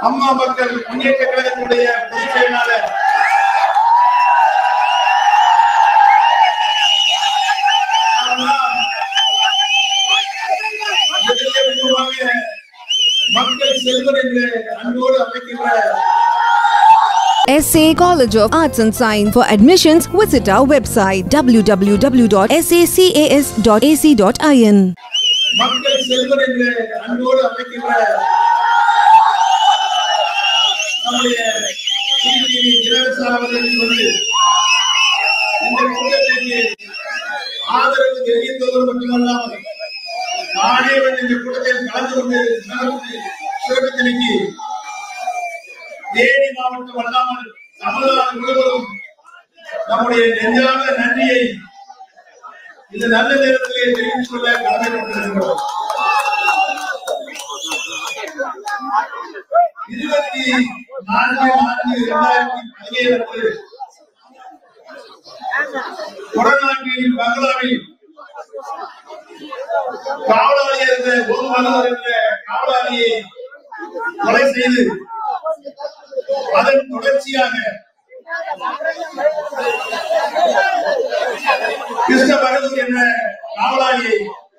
அம்மா மக்கள் முன்னேற்ற கழகத்தினுடைய பொதுச் செயலாளர் நாமெல்லாம் முதலிலே உருவாக மக்கள் செல்வர் என்று அன்போடு அமைக்கின்ற SA College of Arts and Science. For admissions, visit our website www.sacas.ac.in. மக்கள் செல்வர் என்று அன்போடு அமைக்கின்ற நம்முடைய டிடிவி இளவரசர் அவர்கள் சொல்லி இந்த கூட்டத்திற்கு ஆதரவு தெரிவித்ததோடு மட்டுமல்லாமல் நானே வந்து இந்த கூட்டத்தில் கலந்து கொண்டு சிறப்பு சிறப்பித்தமைக்கு தேனி மாவட்டம் அல்லாமல் தமிழ்நாடு முழுவதும் நம்முடைய நெஞ்சார்ந்த நன்றியை இந்த நல்ல நேரத்திலே தெரிவித்துக் கொள்ள கடமைப்பட்டிருக்கிறோம் இருபத்தி நான்கு நான்கு இரண்டாயிரத்தி பதினேழு அன்று கொடநாட்டில் பங்களாவில் காவலாளி இருந்த ஒரு மனிதர் என்ற காவலாளியை கொலை செய்து அதன் தொடர்ச்சியாக கிருஷ்ண பகதூர் என்ற காவலாளியை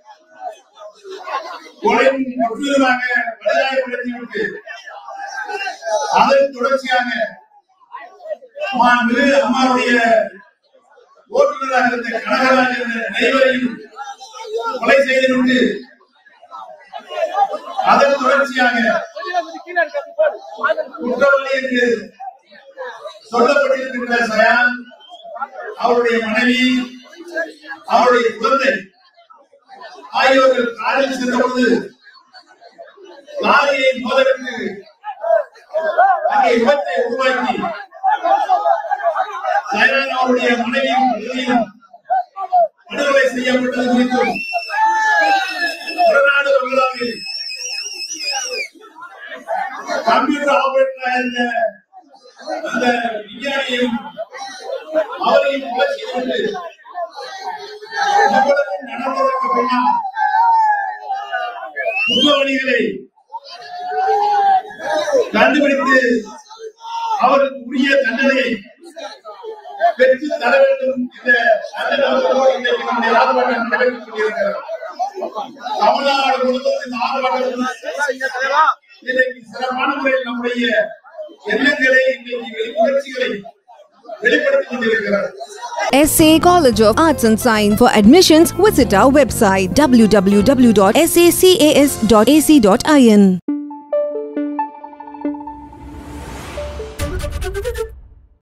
கொலை முற்றிலுமாக படுகாயப்படுத்திவிட்டு அதன் தொடர்ச்சியாக மாண்பு அம்மாவுடைய ஓட்டுநராக இருந்த கனகராஜ் என்ற டிரைவரையும் கொலை செய்துவிட்டு அதன் தொடர்ச்சியாக குற்றவாளி என்று சொல்லப்பட்டிருக்கின்ற சயான் அவருடைய மனைவி அவருடைய குழந்தை ஆகியோர்கள் காரில் சென்றபோது லாரியை மோதலுக்கு அங்கே விபத்தை உருவாக்கி சயான் அவருடைய மனைவியும் குழந்தையும் படுகொலை செய்யப்பட்டது குறித்தும் கொடநாடு பங்களாவில் கம்ப்யூட்டர் ஆபரேட்டராக இருந்த அந்த விஞ்ஞானியும் அவரையும் கொலை செய்துவிட்டு இவ்வளவு நடந்ததற்கு பின்னால் குற்றவாளிகளை கண்டுபிடித்து அவருக்கு உரிய தண்டனையை பெற்று தர வேண்டும் என்ற நல்ல நோக்கத்தோடு இன்றைக்கு நம்முடைய ஆர்ப்பாட்டம் நடைபெற்றுக் கொண்டிருக்கிறது தமிழ்நாடு முழுவதும் இந்த ஆர்ப்பாட்டம் இன்றைக்கு சிறப்பான முறையில் நம்முடைய எண்ணங்களை இன்றைக்கு முயற்சிகளை வெளிப்படுத்திக் கொண்டிருக்கிறது SA College of Arts and Science. For admissions, visit our website www.sacas.ac.in.